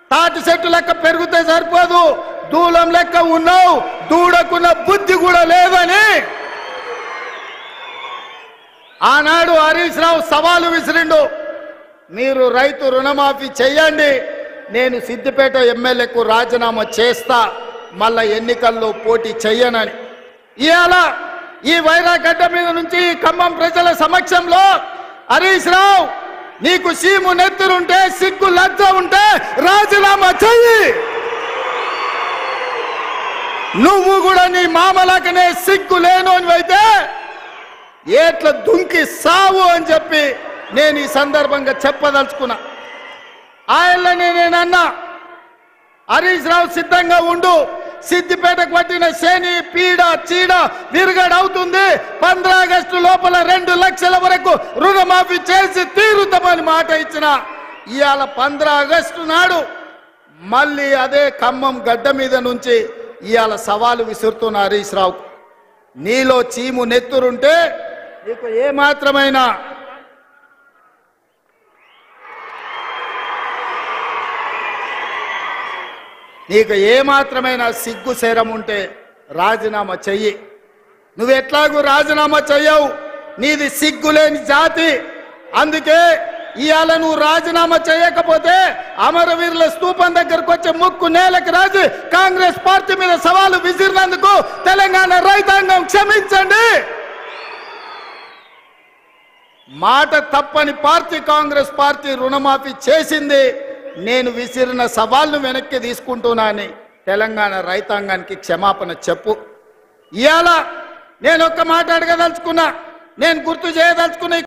తాటి చెట్టు లెక్క పెరిగితే సరిపోదు దూలం లెక్క ఉన్నావు దూడకున్న బుద్ధి కూడా లేదని ఆనాడు హరీష్ రావు సవాలు విసిరిండు మీరు రైతు రుణమాఫీ చెయ్యండి నేను సిద్దిపేట ఎమ్మెల్యేకు రాజీనామా చేస్తా మళ్ళా ఎన్నికల్లో పోటీ చెయ్యనని ఇవాళ ఈ వైరాగడ్డ మీద నుంచి ఈ ఖమ్మం ప్రజల సమక్షంలో హరీష్ రావు నీకు సీము నెత్తురుంటే సిగ్గు లజ్జ ఉంటే రాజీనామా చెయ్యి నువ్వు కూడా నీ మామలకనే సిగ్గు లేనోనివైతే ఏట్ల దుంకి సావు అని చెప్పి నేను ఈ సందర్భంగా చెప్పదలుచుకున్నా ఆయననే నేను అన్నా హరీష్ రావు సిద్ధంగా ఉండు సిద్దిపేటకు పట్టిన శని పీడ చీడ విరుగడవుతుంది పంద్ర ఆగస్టు లోపల రెండు లక్షల వరకు రుణమాఫీ చేసి తీరుతామని మాట ఇచ్చిన ఇవాళ పంద్ర ఆగస్టు నాడు మళ్ళీ అదే ఖమ్మం గడ్డ మీద నుంచి ఇవాళ సవాలు విసురుతున్న హరీష్ రావు నీలో చీము నెత్తురుంటే నీకు ఏ మాత్రమైనా నీకు ఏ మాత్రమైనా సిగ్గు శరం ఉంటే రాజీనామా చెయ్యి నువ్వు ఎట్లాగూ రాజీనామా చెయ్యవు నీది సిగ్గులేని జాతి అందుకే ఇవాళ నువ్వు రాజీనామా చేయకపోతే అమరవీరుల స్తూపం దగ్గరకు వచ్చే ముక్కు నేలకు రాజు కాంగ్రెస్ పార్టీ మీద సవాలు విసిరినందుకు తెలంగాణ రైతాంగం క్షమించండి మాట తప్పని పార్టీ కాంగ్రెస్ పార్టీ రుణమాఫీ చేసింది నేను విసిరిన సవాల్ను వెనక్కి తీసుకుంటున్నా అని తెలంగాణ రైతాంగానికి క్షమాపణ చెప్పు ఇవాళ నేను ఒక్క మాట అడగదలుచుకున్నా నేను గుర్తు చేయదలుచుకున్న ఈ